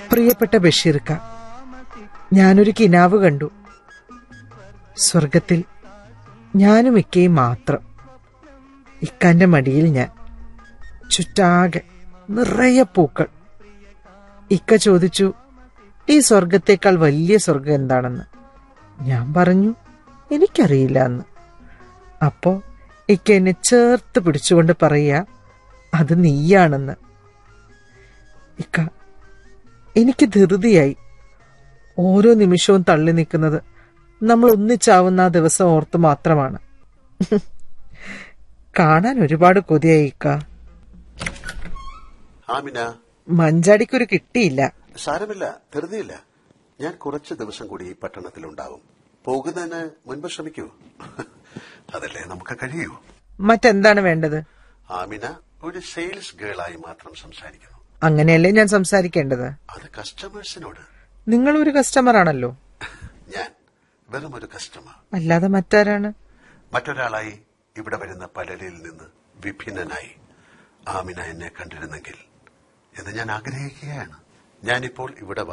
പ്രിയപ്പെട്ട ബഷീർക്ക ഞാനൊരു കിനാവ് കണ്ടു സ്വർഗത്തിൽ ഞാനും ഇക്കയും മാത്രം ഇക്കാന്റെ മടിയിൽ ഞാൻ ചുറ്റാകെ നിറയെ പൂക്കൾ ഇക്ക ചോദിച്ചു ഈ സ്വർഗത്തേക്കാൾ വലിയ സ്വർഗം എന്താണെന്ന് ഞാൻ പറഞ്ഞു എനിക്കറിയില്ല എന്ന് അപ്പോ ഇക്ക എന്നെ ചേർത്ത് പിടിച്ചുകൊണ്ട് പറയുക അത് നീയാണെന്ന് ഇക്ക എനിക്ക് ധൃതിയായി ഓരോ നിമിഷവും തള്ളി നിൽക്കുന്നത് നമ്മൾ ഒന്നിച്ചാവുന്ന ആ ദിവസം ഓർത്ത് മാത്രമാണ് കാണാൻ ഒരുപാട് കൊതിയായി ഇക്ക ആമിന മഞ്ചാടിക്കൊരു കിട്ടിയില്ല സാരമില്ല ധൃതിയില്ല ഞാൻ കുറച്ച് ദിവസം കൂടി ഈ പട്ടണത്തിലുണ്ടാവും പോകുന്നതിന് മുൻപ് ശ്രമിക്കൂ അതല്ലേ നമുക്ക് കഴിയൂ മറ്റെന്താണ് വേണ്ടത് ആമിന ഒരു സെയിൽസ് ഗേളായി മാത്രം സംസാരിക്കുന്നു അങ്ങനെയല്ലേ ഞാൻ സംസാരിക്കേണ്ടത് അത് കസ്റ്റമേഴ്സിനോട് നിങ്ങൾ ഒരു കസ്റ്റമർ ആണല്ലോ ഞാൻ വെറും ഒരു കസ്റ്റമർ അല്ലാതെ മറ്റാരാണ് മറ്റൊരാളായി ഇവിടെ വരുന്ന പലരിൽ നിന്ന് വിഭിന്നനായി ആമിന എന്നെ കണ്ടിരുന്നെങ്കിൽ എന്ന് ഞാൻ ആഗ്രഹിക്കുകയാണ് ഞാനിപ്പോൾ ഇവിടെ